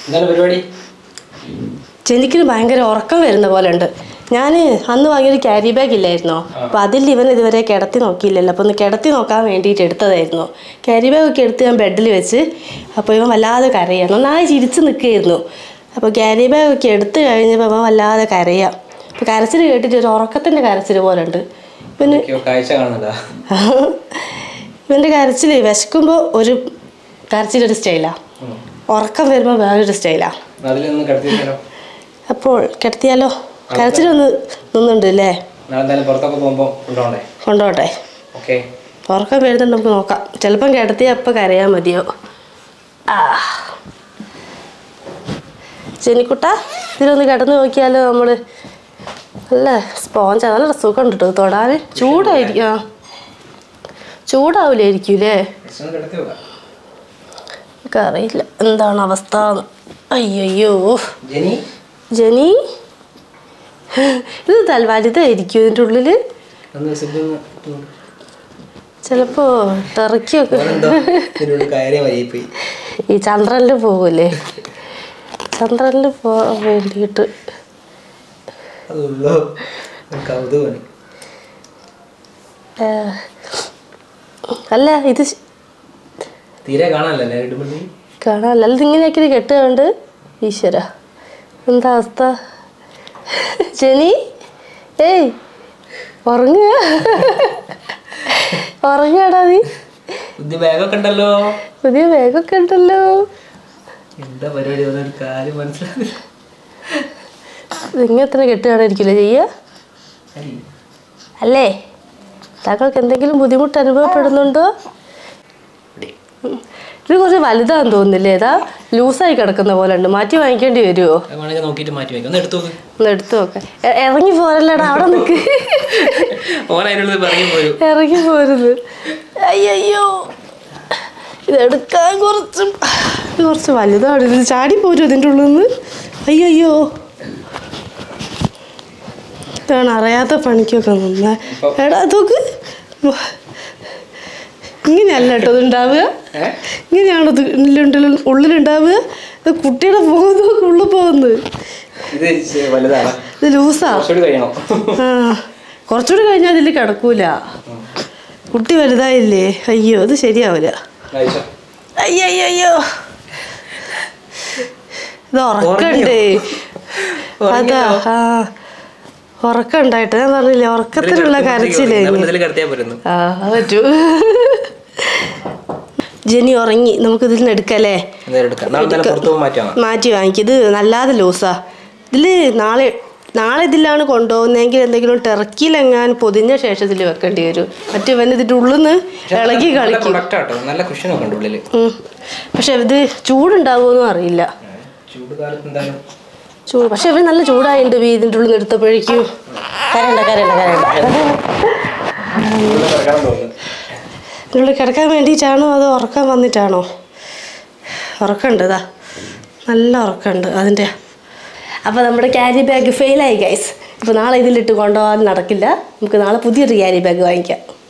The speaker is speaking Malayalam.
എന്താണ് പരിപാടി ജനിക്കിന് ഭയങ്കര ഉറക്കം വരുന്ന പോലെ ഉണ്ട് ഞാൻ അന്ന് വാങ്ങിയൊരു ക്യാരി ബാഗ് ഇല്ലായിരുന്നോ അപ്പോൾ അതിൽ ഇവൻ ഇതുവരെ കിടത്തി നോക്കിയില്ലല്ലോ അപ്പോൾ ഒന്ന് കിടത്തി നോക്കാൻ വേണ്ടിയിട്ട് എടുത്തതായിരുന്നു ക്യാരി ബാഗ് ഒക്കെ എടുത്ത് ഞാൻ ബെഡിൽ വെച്ച് അപ്പോൾ ഇവൻ വല്ലാതെ കരയാം നന്നായി ചിരിച്ച് നിൽക്കുകയായിരുന്നു അപ്പോൾ ക്യാരി ബാഗ് ഒക്കെ എടുത്ത് കഴിഞ്ഞപ്പോൾ അവൻ വല്ലാതെ കരയാം അപ്പോൾ കരച്ചിൽ കേട്ടിട്ട് ഒരു ഉറക്കത്തിൻ്റെ കരച്ചിൽ പോലെ ഉണ്ട് ഇവന് എന്തൊക്കെയോ കാഴ്ച കാണുന്നതാ ഇവൻ്റെ കരച്ചിൽ വിശക്കുമ്പോൾ ഒരു കരച്ചിലൊരു സ്റ്റൈലാണ് ഉറക്കം വരുമ്പോൾ വേറൊരു സ്റ്റൈലാണ് അതിലൊന്ന് കിടത്തിയാലോ അപ്പോൾ കിടത്തിയാലോ കരച്ചിലൊന്ന് നിന്നുണ്ട് അല്ലേ നാളെ എന്തായാലും പുറത്തൊക്കെ പോകുമ്പോൾ കൊണ്ടുപോകണ്ടേ കൊണ്ടോട്ടെ ഓക്കെ ഉറക്കം വരുന്നുണ്ട് നമുക്ക് നോക്കാം ചിലപ്പം കിടത്തിയാൽ അപ്പം കരയാൻ മതിയോ ആ ചെനിക്കുട്ട ഇതിലൊന്ന് കിടന്ന് നോക്കിയാലോ നമ്മൾ നല്ല സ്പോഞ്ച് നല്ല സുഖം ഉണ്ട് കേട്ടോ തൊടാൻ ചൂടായിരിക്കും ആ ചൂടാവില്ലായിരിക്കും അല്ലേ കിടത്തി വെക്കാം എനിക്കറിയില്ല എന്താണ് അവസ്ഥ എന്ന്. അയ്യയ്യോ ജനി ജനി ഇത് തൽ വലുതായിരിക്കും ഇതിൻ്റെ ഉള്ളിൽ ഒന്ന് സിബ് ഒന്ന് ഇട്ടുകൊണ്ട്. ചിലപ്പോൾ ടെറക്കിയൊക്കെ ഓനെന്തോ ഇതിനുള്ളിൽ കയറിയ വൈകിപ്പോയി ഈ ചന്ദ്രനിൽ പോകൂലേ ചന്ദ്രനിൽ പോകാൻ വേണ്ടിയിട്ട് അതുള്ളോ ഒരു കൗതുകമാണ് ആ, അല്ല ഇത് ശ- തീരെ കാണാനല്ലേ ഇടുമ്പള്ളി കാണാനല്ല അല്ല ഇതിങ്ങനെയൊക്കെ കെട്ടുകണ്ട് ഈശ്വര എന്താ അവസ്ഥ ജനി ഏയ് ഉറങ്ങുക ഉറങ്ങാടാ നീ ബുദ്ധി ബാഗൊക്കെ ഉണ്ടല്ലോ പുതിയ ബാഗൊക്കെ ഉണ്ടല്ലോ എന്താ പരിപാടി ഒരു കാര്യം മനസ്സിലാവില്ല ഇതിങ്ങനെ തന്നെ കെട്ടുകയാണായിരിക്കില്ലേ ചെയ്യുക അല്ലേ താങ്കൾക്ക് എന്തെങ്കിലും ബുദ്ധിമുട്ട് അനുഭവപ്പെടുന്നുണ്ടോ ഇത് കുറച്ച് വലുതാന്ന് തോന്നുന്നില്ലേ ഏതാ ലൂസായി കിടക്കുന്ന പോലെ ഉണ്ട് മാറ്റി വാങ്ങിക്കേണ്ടി വരുമോ വേണമെങ്കിൽ നോക്കിയിട്ട് മാറ്റി വയ്ക്കാം ഒന്ന് എടുത്തു നോക്ക് ഒന്ന് എടുത്തു നോക്കാം എ- ഇറങ്ങി പോരല്ലടാ അവിടെ നിൽക്ക് ഓൻ അതിനുള്ളത് പറയും പോരും ഇറങ്ങി പോരുത് അയ്യോ ഇതെടുക്കാൻ കുറച്ച് ഇത് കുറച്ച് വലുതാണ് ഇത് ചാടി പോരും ഇതിൻ്റെ ഉള്ളിൽ നിന്ന് അയ്യോ ഇതാണ് അറിയാത്ത പണിക്കൊക്കെ നിന്ന എടാ നോക്ക് ഇങ്ങനെയല്ല കേട്ടോ ഇത് ഉണ്ടാവുക ഏഹ് ഇങ്ങനെയാണോ ഇത് ഉള്ളിലുണ്ട- ഉള്ളിലുണ്ടാവുക ഇത് കുട്ടിയുടെ മുഖം നോക്ക് ഉള്ളിൽ പോകുന്നത് ഇത് ചെ- വലുതാണ് ഇത് ലൂസാ കുറച്ചുകൂടി കഴിയണം ആ കുറച്ചുകൂടി കഴിഞ്ഞാൽ അതിൽ കിടക്കൂല കുട്ടി വലുതായില്ലേ അയ്യോ ഇത് ശരിയാവില്ല കഴിച്ചോ അയ്യോ അയ്യോ അയ്യോ ഇത് ഉറക്കണ്ടേ അതാ ആ ഉറക്കം ഉണ്ടായിട്ട് ഞാൻ പറഞ്ഞില്ലേ ഉറക്കത്തിനുള്ള കരച്ചില്ലേ ഇതിൽ കിടത്തിയാൽ പോരുന്നു ആ അത് പറ്റൂ ജെനി ഉറങ്ങി നമുക്ക് ഇതിൽ നിന്ന് എടുക്കല്ലേ എന്തായാലും എടുക്കാം നാളെ തന്നെ പുറത്ത് പോകുമ്പോൾ മാറ്റാം മാറ്റി വാങ്ങിക്കും ഇത് നല്ലാതെ ലൂസാ ഇതിൽ നാളെ നാളെ ഇതിലാണ് കൊണ്ടുപോകുന്നതെങ്കിൽ എന്തെങ്കിലും ടെറക്കിയിലെങ്ങാൻ പൊതിഞ്ഞ ശേഷം ഇതിൽ വെക്കേണ്ടി വരും മറ്റേ ഇവൻ ഇതിൻ്റെ ഉള്ളിൽ നിന്ന് ഇളകി നല്ല കളിക്കും പ്രൊഡക്റ്റ് ആട്ടോ നല്ല കുഷനൊക്കെ ഉണ്ട് ഉള്ളില് ഉം. പക്ഷെ ഇത് ചൂടുണ്ടാവുമെന്നും അറിയില്ല ചൂട് കാലത്ത് എന്തായാലും ചൂട് പക്ഷെ ഇവൻ നല്ല ചൂടായിട്ടുണ്ട് വീ ഇതിൻ്റെ ഉള്ളിൽ നിന്ന് എടുത്തപ്പോഴേക്കും കരണ്ട കരണ്ട കരണ്ട ഉള്ളിൽ കിടക്കണം തോന്നുന്നു ഇതിനുള്ളിൽ കിടക്കാൻ വേണ്ടിയിട്ടാണോ അതോ ഉറക്കം വന്നിട്ടാണോ ഉറക്കമുണ്ട് ഇതാ നല്ല ഉറക്കമുണ്ട് അതിൻ്റെ അപ്പോൾ നമ്മുടെ ക്യാരി ബാഗ് ഫെയിലായി ഗൈസ് ഇപ്പോൾ നാളെ ഇതിലിട്ട് കൊണ്ടുപോകാൻ നടക്കില്ല നമുക്ക് നാളെ പുതിയൊരു ക്യാരി ബാഗ് വാങ്ങിക്കാം